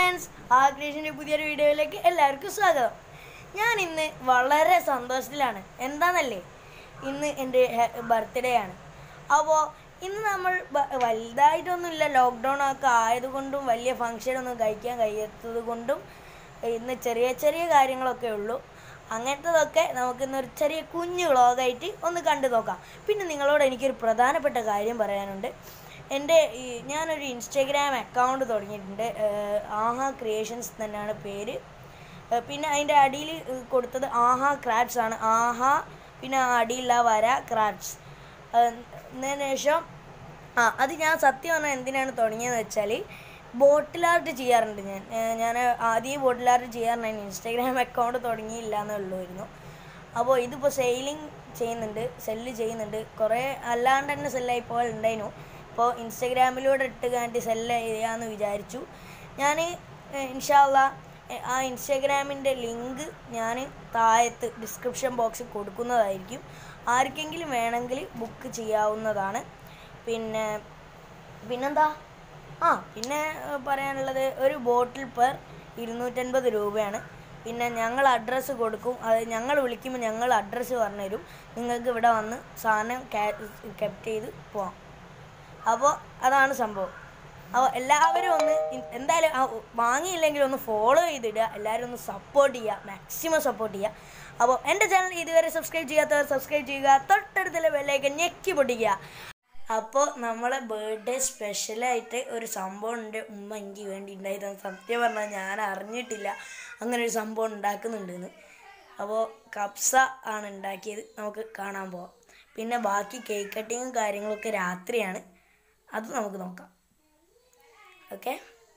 Friends ആ ക്രിയേഷൻ്റെ പുതിയൊരു വീഡിയോയിലേക്ക് എല്ലാവർക്കും സ്വാഗതം ഞാൻ ഇന്ന് വളരെ സന്തോഷത്തിലാണ് എന്താണെന്നല്ലേ ഇന്ന് എൻ്റെ ബർത്ത്ഡേ ആണ് അപ്പോൾ ഇന്ന് നമ്മൾ ബ- വലുതായിട്ടൊന്നുമില്ല ലോക്ക്ഡൗൺ ഒക്കെ ആയതുകൊണ്ടും വലിയ ഫങ്ഷനൊന്നും കഴിക്കാൻ കഴിയാത്തത് കൊണ്ടും ഇന്ന് ചെറിയ ചെറിയ കാര്യങ്ങളൊക്കെ ഉള്ളൂ അങ്ങനത്തതൊക്കെ നമുക്കിന്ന് ഒരു ചെറിയ കുഞ്ഞു വ്ളോഗായിട്ട് ഒന്ന് കണ്ടു നോക്കാം പിന്നെ നിങ്ങളോട് എനിക്കൊരു പ്രധാനപ്പെട്ട കാര്യം പറയാനുണ്ട് എൻ്റെ ഈ ഞാനൊരു ഇൻസ്റ്റഗ്രാം അക്കൗണ്ട് തുടങ്ങിയിട്ടുണ്ട് ഏഹ് ആഹാ ക്രിയേഷൻസ് തന്നെയാണ് പേര് ഏഹ് പിന്നെ അതിൻ്റെ അടിയിൽ കൊടുത്തത് ആഹാ ക്രാഫ്റ്റ്സ് ആണ് ആഹാ പിന്നെ ആ അടിയിലുള്ള വര ക്രാഫ്റ്റ്സ് എന്നതിന് ശേഷം ആ അത് ഞാൻ സത്യം പറഞ്ഞാൽ എന്തിനാണ് തുടങ്ങിയതെന്ന് വെച്ചാൽ ബോട്ടിൽ ആർട്ട് ചെയ്യാറുണ്ട് ഞാൻ ഏഹ് ഞാൻ ആദ്യം ബോട്ടിൽ ആർട്ട് ചെയ്യാറുണ്ടായിരുന്നു ഇൻസ്റ്റാഗ്രാം അക്കൗണ്ട് തുടങ്ങിയില്ല എന്നേ ഉള്ളൂയിരുന്നു അപ്പോൾ ഇതിപ്പോൾ സെയിലിംഗ് ചെയ്യുന്നുണ്ട് സെല്ല് ചെയ്യുന്നുണ്ട് കുറേ അല്ലാണ്ട് തന്നെ സെല്ലായി പോലുണ്ടായിരുന്നു ഇപ്പോൾ ഇൻസ്റ്റഗ്രാമിലൂടെ ഇട്ട് കാണ്ടി സെല്ല് ചെയ്യാമെന്ന് വിചാരിച്ചു ഞാൻ ഇൻഷാല്ല ആ ഇൻസ്റ്റാഗ്രാമിൻ്റെ ലിങ്ക് ഞാൻ താഴത്ത് ഡിസ്ക്രിപ്ഷൻ ബോക്സിൽ കൊടുക്കുന്നതായിരിക്കും ആർക്കെങ്കിലും വേണമെങ്കിൽ ബുക്ക് ചെയ്യാവുന്നതാണ് പിന്നെ പിന്നെന്താ ആ പിന്നെ ഏഹ്, പറയാനുള്ളത് ഒരു ബോട്ടിൽ പെർ ഇരുന്നൂറ്റൻപത് രൂപയാണ് പിന്നെ ഞങ്ങൾ അഡ്രസ്സ് കൊടുക്കും അത് ഞങ്ങൾ വിളിക്കുമ്പോൾ ഞങ്ങൾ അഡ്രസ്സ് പറഞ്ഞു തരും നിങ്ങൾക്ക് ഇവിടെ വന്ന് സാധനം കെപ്റ്റ് ചെയ്ത് പോവാം അപ്പോൾ അതാണ് സംഭവം അപ്പോൾ എല്ലാവരും ഒന്ന് ഇ- എന്തായാലും ആ വാങ്ങിയില്ലെങ്കിൽ ഒന്ന് ഫോളോ ചെയ്തിടുക എല്ലാവരും ഒന്ന് സപ്പോർട്ട് ചെയ്യുക മാക്സിമം സപ്പോർട്ട് ചെയ്യുക അപ്പോൾ എൻ്റെ ചാനൽ ഇതുവരെ സബ്സ്ക്രൈബ് ചെയ്യാത്തവർ സബ്സ്ക്രൈബ് ചെയ്യുക തൊട്ടടുത്തുള്ള ബെല്ലൈക്കൻ ഞെക്കി പൊട്ടിക്കുക അപ്പോൾ നമ്മളെ ബർത്ത്ഡേ സ്പെഷ്യലായിട്ട് ഒരു സംഭവം എൻ്റെ ഉമ്മ എനിക്ക് വേണ്ടി ഉണ്ടായിരുന്നു സത്യം പറഞ്ഞാൽ ഞാൻ അറിഞ്ഞിട്ടില്ല അങ്ങനെ ഒരു സംഭവം ഉണ്ടാക്കുന്നുണ്ടെന്ന് അപ്പോൾ കപ്സ ആണ് ഉണ്ടാക്കിയത് നമുക്ക് കാണാൻ പോവാം പിന്നെ ബാക്കി കേക്ക് കട്ടിങ്ങും കാര്യങ്ങളൊക്കെ രാത്രിയാണ് അത് നമുക്ക് നോക്കാം ഓക്കെ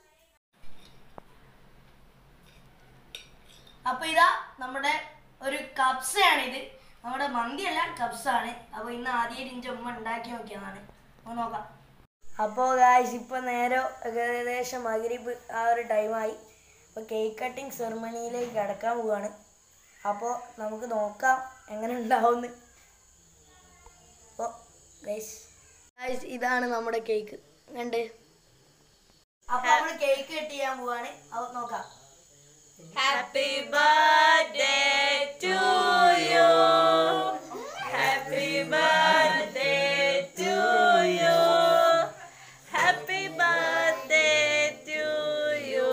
അപ്പോൾ ഇതാ നമ്മുടെ ഒരു കപ്സയാണിത് നമ്മുടെ മന്തിയല്ല കപ്സാണ് അപ്പോൾ ഇന്ന് ആദ്യമായിട്ട് എൻ്റെ ഉമ്മ ഉണ്ടാക്കി നോക്കിയതാണ് നമുക്ക് നോക്കാം അപ്പോൾ ഗായ്സ് ഇപ്പോൾ നേരെ ഏകദേശം മകരിപ്പ് ആ ഒരു ടൈമായി അപ്പോൾ കേക്ക് കട്ടിങ് സെറിമണിയിലേക്ക് കിടക്കാൻ പോവുകയാണ് അപ്പോൾ നമുക്ക് നോക്കാം എങ്ങനെ ഉണ്ടാവുമെന്ന് അപ്പോൾ ഗൈസ് ഗൈസ് ഇതാണ് നമ്മുടെ കേക്ക് കണ്ട് അപ്പോൾ നമ്മൾ കേക്ക് കട്ട് ചെയ്യാൻ പോവാണ് അപ്പോൾ നോക്കാം Happy birthday to you. Happy birthday to you. Happy birthday to you.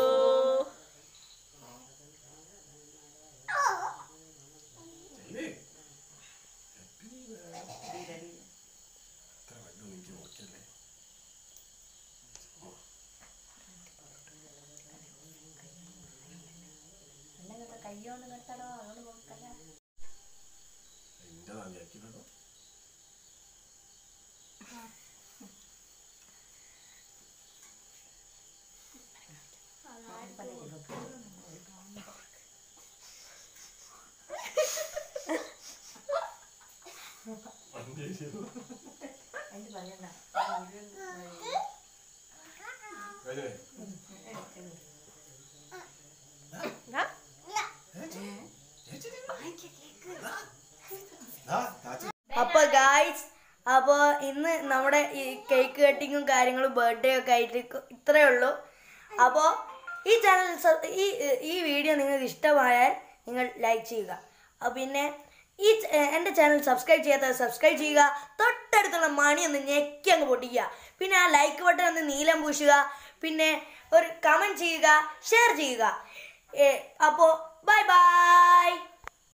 അപ്പോൾ ഗായ്സ് അപ്പോൾ ഇന്ന് നമ്മുടെ ഈ കേക്ക് കട്ടിങ്ങും കാര്യങ്ങളും ബർത്ത്ഡേ ഒക്കെ ആയിട്ട് ഇ- ഇത്രയേ ഉള്ളൂ അപ്പോൾ ഈ ചാനൽ സ- ഈ ഈ വീഡിയോ നിങ്ങൾക്ക് ഇഷ്ടമായാൽ നിങ്ങൾ ലൈക്ക് ചെയ്യുക അപ്പോൾ പിന്നെ ഈ ച- ഏ, എൻ്റെ ചാനൽ സബ്സ്ക്രൈബ് ചെയ്യാത്തവർ സബ്സ്ക്രൈബ് ചെയ്യുക തൊട്ടടുത്തുള്ള മണി ഒന്ന് ഞെക്കി അങ്ങ് പൊട്ടിക്കുക പിന്നെ ആ ലൈക്ക് ബട്ടൺ ഒന്ന് നീലം പൂശുക പിന്നെ ഒരു കമൻറ്റ് ചെയ്യുക ഷെയർ ചെയ്യുക അപ്പോൾ ബൈ ബൈ